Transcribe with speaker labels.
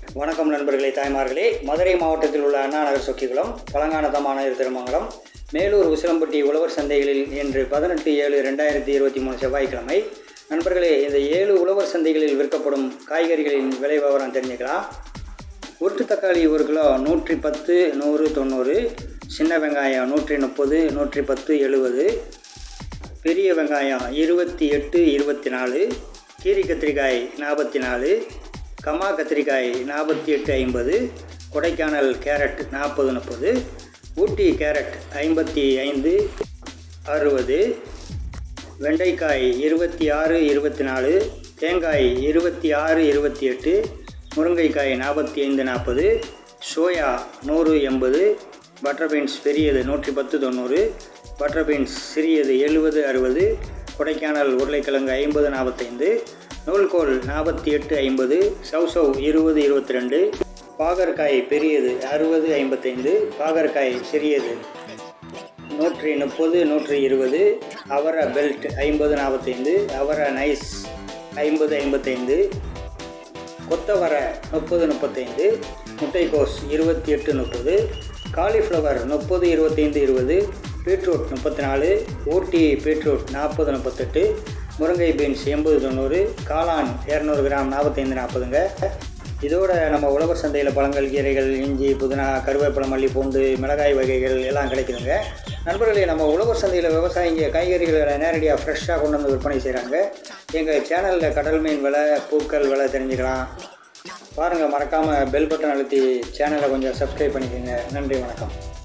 Speaker 1: வணக்கம் நண்பர்களே தாய்மார்களே மதுரை மாவட்டத்தில் உள்ள அண்ணா நகர் சொக்கிகுளம் பழங்கானதமான திருமங்கலம் மேலூர் உசிலம்பட்டி உழவர் சந்தைகளில் இன்று பதினெட்டு ஏழு ரெண்டாயிரத்தி இருபத்தி மூணு செவ்வாய்க்கிழமை நண்பர்களே இந்த ஏழு உழவர் சந்தைகளில் விற்கப்படும் காய்கறிகளின் விலை விவரம் தெரிஞ்சுக்கலாம் உருட்டு தக்காளி ஒரு கிலோ நூற்றி பத்து நூறு தொண்ணூறு சின்ன வெங்காயம் நூற்றி முப்பது நூற்றி பத்து எழுபது பெரிய வெங்காயம் இருபத்தி எட்டு இருபத்தி நாலு கீரி கத்திரிக்காய் நாற்பத்தி நாலு கமா கத்திரிக்காய் நாற்பத்தி எட்டு ஐம்பது கொடைக்கானல் கேரட் நாற்பது முப்பது ஊட்டி கேரட் ஐம்பத்தி ஐந்து அறுபது வெண்டைக்காய் இருபத்தி ஆறு இருபத்தி நாலு தேங்காய் இருபத்தி ஆறு இருபத்தி எட்டு முருங்கைக்காய் நாற்பத்தி ஐந்து நாற்பது சோயா நூறு எண்பது பட்டர் பீன்ஸ் பெரியது நூற்றி பத்து தொண்ணூறு பட்டர் பீன்ஸ் சிறியது எழுபது அறுபது கொடைக்கானல் உருளைக்கிழங்கு ஐம்பது நாற்பத்தைந்து நூல்கோல் நாற்பத்தி எட்டு ஐம்பது சவுசவ் இருபது இருபத்தி ரெண்டு பாகற்காய் பெரியது அறுபது ஐம்பத்தைந்து பாகற்காய் சிறியது நூற்றி முப்பது நூற்றி இருபது அவரை பெல்ட் ஐம்பது நாற்பத்தைந்து அவரை நைஸ் ஐம்பது ஐம்பத்தைந்து கொத்தவரை முப்பது முப்பத்தைந்து முட்டைக்கோஸ் இருபத்தி எட்டு முப்பது காலிஃப்ளவர் முப்பது இருபத்தைந்து இருபது பீட்ரூட் முப்பத்தி நாலு ஊட்டி பீட்ரூட் நாற்பது முப்பத்தெட்டு முருங்கை பீன்ஸ் எண்பது தொண்ணூறு காளான் இரநூறு கிராம் நாற்பத்தைந்து நாற்பதுங்க இதோட நம்ம உழவர் சந்தையில் பழங்கள் கீரைகள் இஞ்சி புதினா கருவேப்பிலை மல்லி பூண்டு மிளகாய் வகைகள் எல்லாம் கிடைக்குதுங்க நண்பர்களே நம்ம உழவர் சந்தையில் விவசாயிங்க காய்கறிகளை நேரடியாக ஃப்ரெஷ்ஷாக கொண்டு வந்து விற்பனை செய்கிறாங்க எங்கள் சேனலில் கடல் மீன் விலை பூக்கள் விலை தெரிஞ்சுக்கலாம் பாருங்கள் மறக்காமல் பெல் பட்டன் அழுத்தி சேனலை கொஞ்சம் சப்ஸ்கிரைப் பண்ணிக்கோங்க நன்றி வணக்கம்